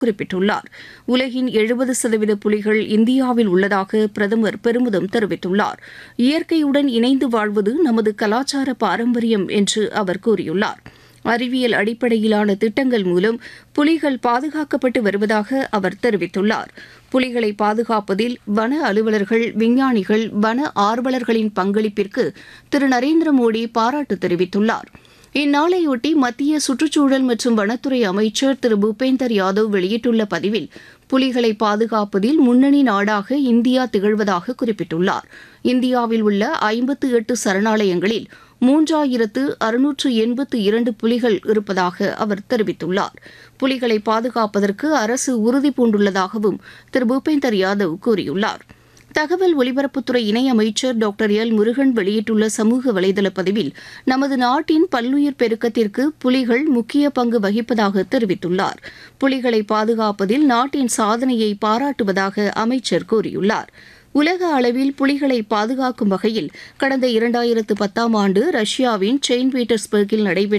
குறிப்பிட்டுள்ளார் உலகின் எழுபது சதவீத புலிகள் இந்தியாவில் உள்ளதாக பிரதமர் பெருமிதம் தெரிவித்துள்ளார் இயற்கையுடன் இணைந்து வாழ்வது நமது கலாச்சார பாரம்பரியம் என்று அவர் கூறியுள்ளார் அறிவியல் அடிப்படையிலான திட்டங்கள் மூலம் புலிகள் பாதுகாக்கப்பட்டு வருவதாக அவர் தெரிவித்துள்ளார் புலிகளை பாதுகாப்பதில் வன அலுவலர்கள் விஞ்ஞானிகள் வன ஆர்வலர்களின் பங்களிப்பிற்கு திரு நரேந்திர மோடி பாராட்டு தெரிவித்துள்ளார் இந்நாளையொட்டி மத்திய சுற்றுச்சூழல் மற்றும் வனத்துறை அமைச்சர் திரு பூபேந்தர் யாதவ் வெளியிட்டுள்ள பதிவில் புலிகளை பாதுகாப்பதில் முன்னணி நாடாக இந்தியா திகழ்வதாக குறிப்பிட்டுள்ளார் இந்தியாவில் உள்ள ஐம்பத்து எட்டு சரணாலயங்களில் மூன்றாயிரத்து அறுநூற்று எண்பத்து இரண்டு புலிகள் இருப்பதாக அவர் தெரிவித்துள்ளார் புலிகளை பாதுகாப்பதற்கு அரசு உறுதி பூண்டுள்ளதாகவும் திரு பூபேந்தர் யாதவ் கூறியுள்ளார் தகவல் ஒலிபரப்புத்துறை இணையமைச்சர் டாக்டர் எல் முருகன் வெளியிட்டுள்ள சமூக வலைதள பதிவில் நமது நாட்டின் பல்லுயிர் பெருக்கத்திற்கு புலிகள் முக்கிய பங்கு வகிப்பதாக தெரிவித்துள்ளார் புலிகளை பாதுகாப்பதில் நாட்டின் சாதனையை பாராட்டுவதாக அமைச்சர் கூறியுள்ளார் உலக அளவில் புலிகளை பாதுகாக்கும் வகையில் கடந்த இரண்டாயிரத்து பத்தாம் ஆண்டு ரஷ்யாவின் செயின்ட் பீட்டர்ஸ்பர்கில் நடைபெற்ற